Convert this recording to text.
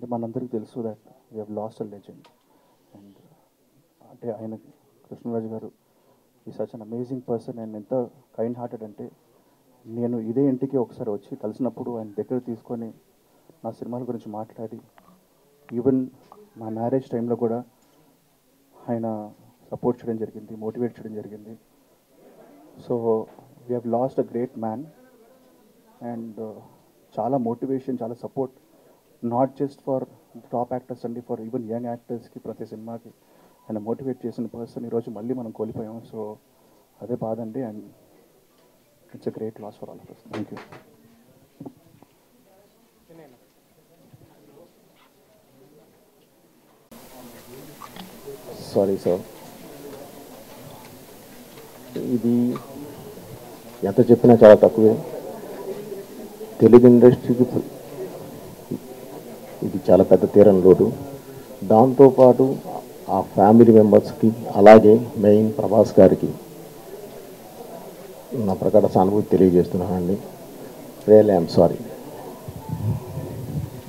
అంటే మనందరికీ తెలుసు that we have lost a legend and అంటే ఆయన కృష్ణరాజు గారు ఈ such an amazing person and ఎంత కైండ్ హార్టెడ్ అంటే నేను ఇదే ఇంటికి ఒకసారి వచ్చి కలిసినప్పుడు ఆయన దగ్గర తీసుకొని నా సినిమాల గురించి మాట్లాడి ఈవెన్ మా మ్యారేజ్ టైంలో కూడా ఆయన సపోర్ట్ చేయడం జరిగింది మోటివేట్ చేయడం జరిగింది so we have lost a great man and చాలా మోటివేషన్ చాలా support not just for top actors అండి ఫర్ ఈవెన్ యంగ్ యాక్టర్స్కి ప్రతి సినిమాకి ఆయన మోటివేట్ చేసిన పర్సన్ ఈరోజు మళ్ళీ మనం కోల్పోయాం సో అదే బాధ అండి and it's a great loss for all of us thank you sorry sir ఇది ఎంత చెప్పినా చాలా తక్కువే తెలుగు ఇండస్ట్రీకి ఇది చాలా పెద్ద తీరని లోటు దాంతోపాటు ఆ ఫ్యామిలీ మెంబర్స్కి అలాగే మెయిన్ ప్రభాస్ గారికి నా ప్రకార సానుభూతి తెలియజేస్తున్నానండి రియల్ ఐఎమ్ సారీ